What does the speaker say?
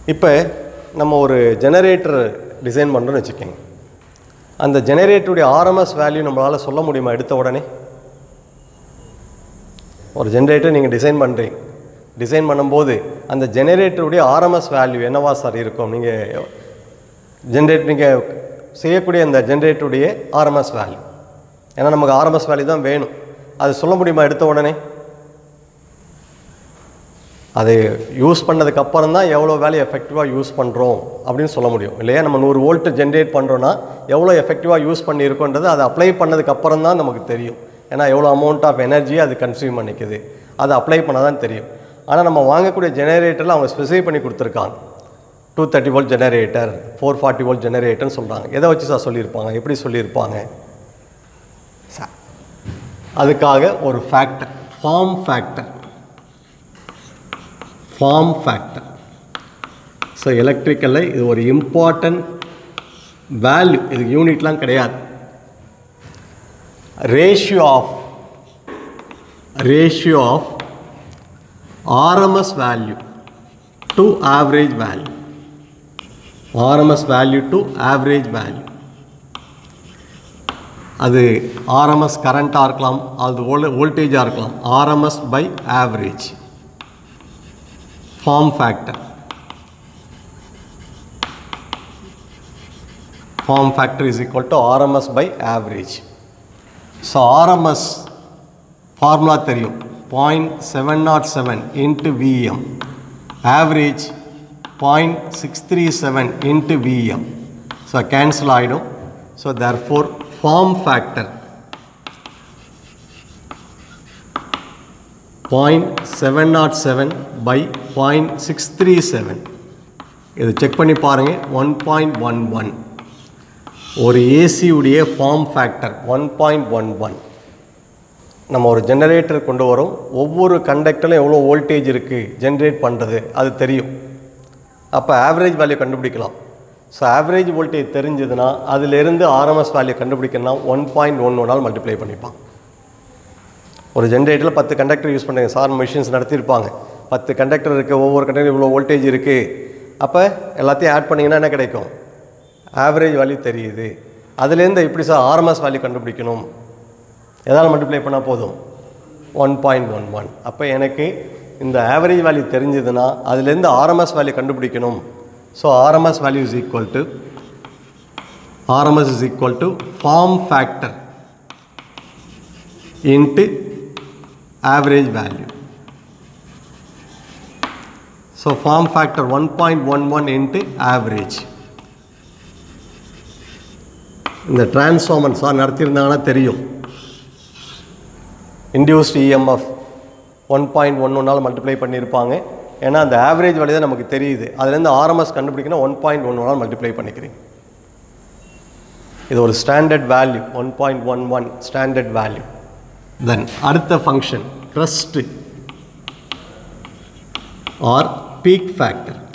இப்போ நம்ம ஒரு ஜெனரேட்டர் டிசைன் பண்ணுறோன்னு வச்சுக்கோங்க அந்த ஜெனரேட்டருடைய ஆர்எம்எஸ் வேல்யூ நம்மளால் சொல்ல முடியுமா எடுத்த உடனே ஒரு ஜெனரேட்டர் நீங்கள் டிசைன் பண்ணுறீங்க டிசைன் பண்ணும்போது அந்த ஜெனரேட்டருடைய ஆர்எம்எஸ் வேல்யூ என்னவா சார் இருக்கும் நீங்கள் ஜென்ரேட் நீங்கள் செய்யக்கூடிய அந்த ஜென்ரேட்டருடைய ஆர்எம்எஸ் வேல்யூ ஏன்னா நமக்கு ஆர்எம்எஸ் வேல்யூ தான் வேணும் அது சொல்ல முடியுமா எடுத்த உடனே அதை யூஸ் பண்ணதுக்கு அப்புறம் தான் எவ்வளோ வேல்யூ எஃபெக்டிவாக யூஸ் பண்ணுறோம் அப்படின்னு சொல்ல முடியும் இல்லையா நம்ம நூறு வோல்ட் ஜென்ரேட் பண்ணுறோன்னா எவ்வளோ எஃபெக்டிவாக யூஸ் பண்ணியிருக்கோன்றது அதை அப்ளை பண்ணதுக்கு அப்புறம் தான் நமக்கு தெரியும் ஏன்னா எவ்வளோ அமௌண்ட் ஆஃப் எனர்ஜியை அது கன்சியூம் பண்ணிக்குது அதை அப்ளை பண்ண தான் தெரியும் ஆனால் நம்ம வாங்கக்கூடிய ஜெனரேட்டரில் அவங்க ஸ்பெசிஃபை பண்ணி கொடுத்துருக்காங்க two thirty volt generator four forty volt ஜெனரேட்டர்னு சொல்கிறாங்க எதை வச்சு சார் சொல்லியிருப்பாங்க எப்படி சொல்லியிருப்பாங்க ச- அதுக்காக ஒரு factor form factor form factor so எலக்ட்ரிக்கலில் இது ஒரு இம்பார்ட்டன்ட் வேல்யூ இதுக்கு யூனிட்லாம் கிடையாது ratio of ratio of RMS value to average value RMS value to average value அது ஆர்எம்எஸ் கரண்ட்டாக இருக்கலாம் அது வோல் வோல்டேஜாக இருக்கலாம் RMS by average form factor form factor is equal to RMS by average so RMS formula தெரியும் point seven nought seven into VM average point six three seven into VM so cancel ஆகிடும் so therefore form factor point seven nought seven by point six three seven இது check பண்ணி பாருங்கள் one point one one ஒரு ஏசியுடைய form factor one point one one நம்ம ஒரு generator கொண்டு வரோம் ஒவ்வொரு கண்டக்டரிலும் எவ்வளோ வோல்டேஜ் இருக்குது ஜென்ரேட் பண்ணுறது அது தெரியும் அப்போ ஆவரேஜ் வேல்யூ கண்டுபிடிக்கலாம் ஸோ ஆவரேஜ் வோல்டேஜ் தெரிஞ்சதுன்னா அதிலிருந்து ஆர்எம்எஸ் வேல்யூ கண்டுபிடிக்கணும்னா ஒன் பாயிண்ட் ஒன் ஒன்னால் மல்டிப்ளை பண்ணிப்பான் ஒரு ஜென்ரேட்டரில் பத்து கண்டக்டர் யூஸ் பண்ணுங்க சார் மிஷின்ஸ் நடத்தியிருப்பாங்க பத்து கண்டக்டர் இருக்குது ஒவ்வொரு கண்டக்டர் இவ்வளோ வோல்டேஜ் இருக்குது அப்போ எல்லாத்தையும் ஆட் பண்ணிங்கன்னா என்ன கிடைக்கும் ஆவரேஜ் வேல்யூ தெரியுது அதுலேருந்து எப்படி சார் ஆர்எம்எஸ் வேல்யூ கண்டுபிடிக்கணும் எதால் மல்டிப்ளை பண்ணால் போதும் ஒன் பாயிண்ட் ஒன் ஒன் அப்போ எனக்கு இந்த ஆவரேஜ் வேல்யூ தெரிஞ்சதுன்னா அதுலேருந்து ஆர்எம்எஸ் வேல்யூ கண்டுபிடிக்கணும் so RMS value is equal to RMS is equal to form factor into average value so form factor one point one one into average இந்த transformer sir நடத்தியிருந்தாங்கன்னா தெரியும் induced EMF one point one ஒன்னால் multiply பண்ணியிருப்பாங்க ஏன்னா அந்த average value தான் நமக்கு தெரியுது அதுலேருந்து ஆர்எம்எஸ் கண்டுபிடிக்கணும் ஒன் பாயிண்ட் ஒன் ஒன்னால் மல்டிப்ளை பண்ணிக்கிறீங்க இது ஒரு standard value one point one one standard value then அடுத்த function crest or peak factor